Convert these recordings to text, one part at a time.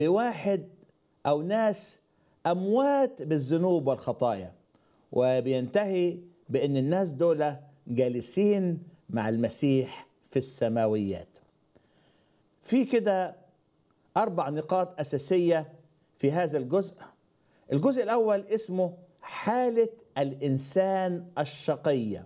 بواحد أو ناس أموات بالذنوب والخطايا وبينتهي بأن الناس دول جالسين مع المسيح في السماويات في كده أربع نقاط أساسية في هذا الجزء الجزء الأول اسمه حالة الإنسان الشقية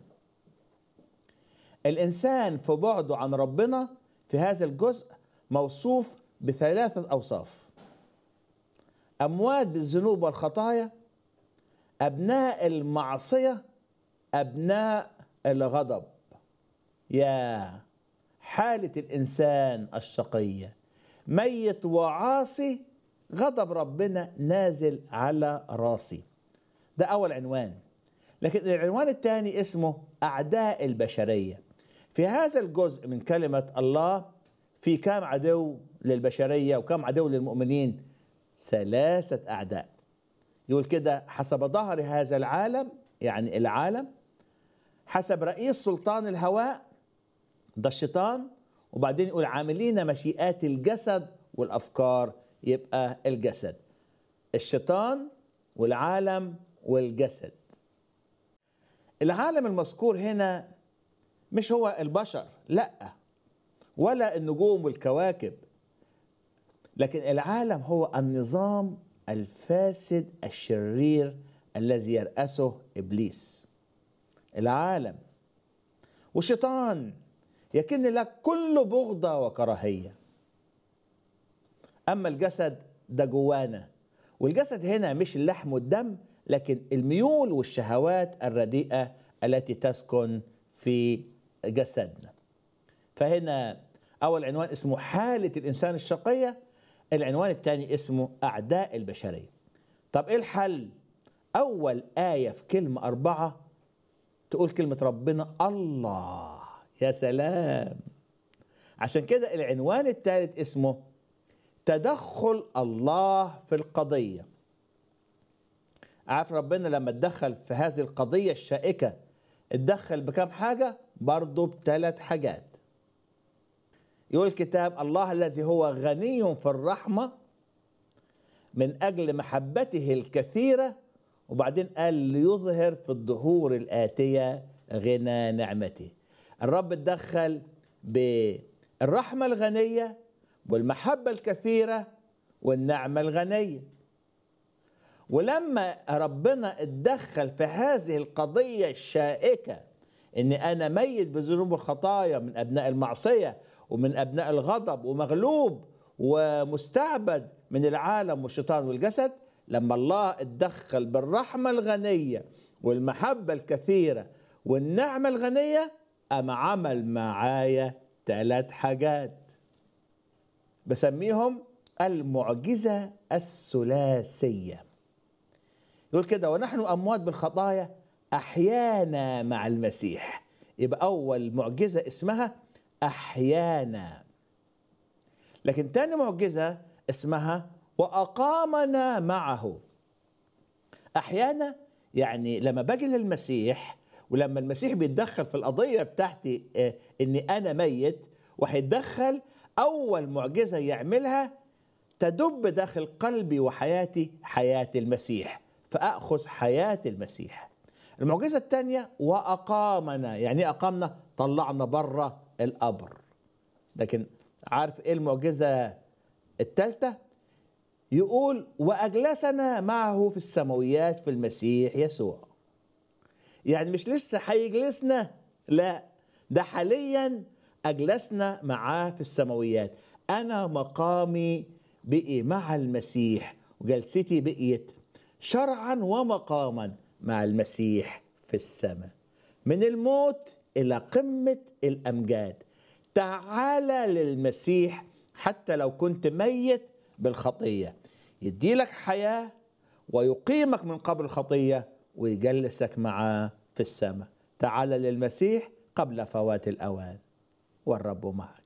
الإنسان في بعده عن ربنا في هذا الجزء موصوف بثلاثة أوصاف أموات بالذنوب والخطايا أبناء المعصية أبناء الغضب يا حالة الإنسان الشقية ميت وعاصي غضب ربنا نازل على راسي ده أول عنوان لكن العنوان الثاني اسمه أعداء البشرية في هذا الجزء من كلمة الله في كم عدو للبشرية وكم عدو للمؤمنين ثلاثة أعداء يقول كده حسب ظهر هذا العالم يعني العالم حسب رئيس سلطان الهواء ده الشيطان وبعدين يقول عاملين مشيئات الجسد والافكار يبقى الجسد الشيطان والعالم والجسد العالم المذكور هنا مش هو البشر لا ولا النجوم والكواكب لكن العالم هو النظام الفاسد الشرير الذي يرأسه ابليس العالم والشيطان يكن لك كل بغضة وكراهية أما الجسد ده جوانا والجسد هنا مش اللحم والدم لكن الميول والشهوات الرديئة التي تسكن في جسدنا فهنا أول عنوان اسمه حالة الإنسان الشقية العنوان الثاني اسمه أعداء البشرية طب إيه الحل أول آية في كلمة أربعة تقول كلمة ربنا الله يا سلام عشان كده العنوان الثالث اسمه تدخل الله في القضية عارف ربنا لما اتدخل في هذه القضية الشائكة اتدخل بكم حاجة برضه بثلاث حاجات يقول الكتاب الله الذي هو غني في الرحمة من أجل محبته الكثيرة وبعدين قال ليظهر في الظهور الآتية غنى نعمته الرب اتدخل بالرحمة الغنية والمحبة الكثيرة والنعمة الغنية ولما ربنا اتدخل في هذه القضية الشائكة ان انا ميت بذنوب الخطايا من ابناء المعصية ومن ابناء الغضب ومغلوب ومستعبد من العالم والشيطان والجسد لما الله اتدخل بالرحمة الغنية والمحبة الكثيرة والنعمة الغنية أما عمل معايا ثلاث حاجات بسميهم المعجزة الثلاثية يقول كده ونحن أموات بالخطايا أحيانا مع المسيح يبقى أول معجزة اسمها أحيانا لكن تاني معجزة اسمها وأقامنا معه أحيانا يعني لما باجي للمسيح ولما المسيح بيتدخل في القضية بتاعتي اه إني أنا ميت وهيتدخل أول معجزة يعملها تدب داخل قلبي وحياتي حياة المسيح فأخذ حياة المسيح المعجزة الثانية وأقامنا يعني أقامنا طلعنا بره القبر لكن عارف إيه المعجزة الثالثة يقول وأجلسنا معه في السماويات في المسيح يسوع يعني مش لسه هيجلسنا لا ده حاليا أجلسنا معاه في السماويات أنا مقامي بقي مع المسيح وجلستي بقيت شرعا ومقاما مع المسيح في السماء من الموت إلى قمة الأمجاد تعال للمسيح حتى لو كنت ميت بالخطية يديلك حياة ويقيمك من قبل الخطية ويجلسك معاه في السماء تعال للمسيح قبل فوات الأوان والرب معك